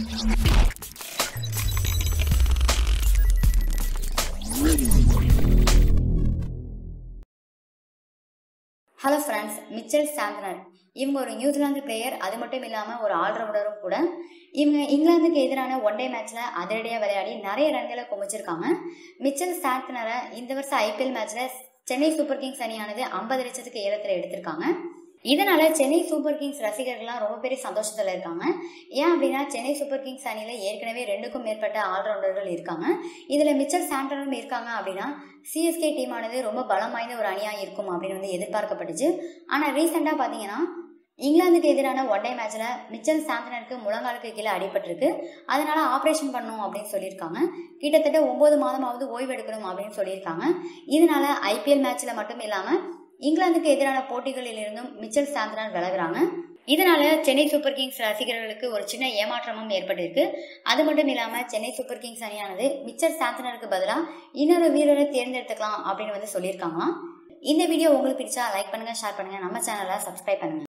hello friends Mitchell சாந்தனர் இவங்க ஒரு New Zealand player அது மட்டும் இல்லாமல் ஒரு ஆல்ரவுண்டரும் கூட இவங்க இங்கிலாந்துக்கு எதிரான ஒன் டே மேட்ச்சில் அதிரடியாக விளையாடி நிறைய ரன்களை குமிச்சிருக்காங்க மிச்சல் சாந்தனரை இந்த வருஷம் ஐபிஎல் மேட்ச்சில் சென்னை சூப்பர் கிங்ஸ் அணியானது ஐம்பது லட்சத்துக்கு ஏலத்தில் எடுத்திருக்காங்க இதனால சென்னை சூப்பர் கிங்ஸ் ரசிகர்கள்லாம் ரொம்ப பெரிய சந்தோஷத்தில் இருக்காங்க ஏன் அப்படின்னா சென்னை சூப்பர் கிங்ஸ் அணியில் ஏற்கனவே ரெண்டுக்கும் மேற்பட்ட ஆல்ரவுண்டர்கள் இருக்காங்க இதில் மிச்சல் சாண்டனும் இருக்காங்க அப்படின்னா சிஎஸ்கே டீமானது ரொம்ப பலம் வாய்ந்த ஒரு அணியாக இருக்கும் அப்படின்னு வந்து எதிர்பார்க்கப்பட்டுச்சு ஆனால் ரீசெண்டாக பார்த்தீங்கன்னா இங்கிலாந்துக்கு எதிரான ஒன் டே மேட்ச்ல மிச்சல் சாந்தனருக்கு முழங்காலுக்கு கீழே அடிபட்டிருக்கு அதனால ஆப்ரேஷன் பண்ணும் அப்படின்னு சொல்லியிருக்காங்க கிட்டத்தட்ட ஒன்பது மாதமாவது ஓய்வு எடுக்கணும் அப்படின்னு சொல்லியிருக்காங்க இதனால ஐபிஎல் மேட்ச்ல மட்டும் இல்லாம இங்கிலாந்துக்கு எதிரான போட்டிகளில் இருந்தும் மிச்சல் சாந்தனர் விலகுறாங்க இதனால சென்னை சூப்பர் கிங்ஸ் ரசிகர்களுக்கு ஒரு சின்ன ஏமாற்றமும் ஏற்பட்டிருக்கு அது மட்டும் இல்லாம சென்னை சூப்பர் கிங்ஸ் அணியானது மிச்சல் சாந்தனருக்கு பதிலாக இன்னொரு வீரரை தேர்ந்தெடுத்துக்கலாம் அப்படின்னு வந்து சொல்லியிருக்காங்களாம் இந்த வீடியோ உங்களுக்கு பிடிச்சா லைக் பண்ணுங்க ஷேர் பண்ணுங்க நம்ம சேனலை சப்ஸ்கிரைப் பண்ணுங்க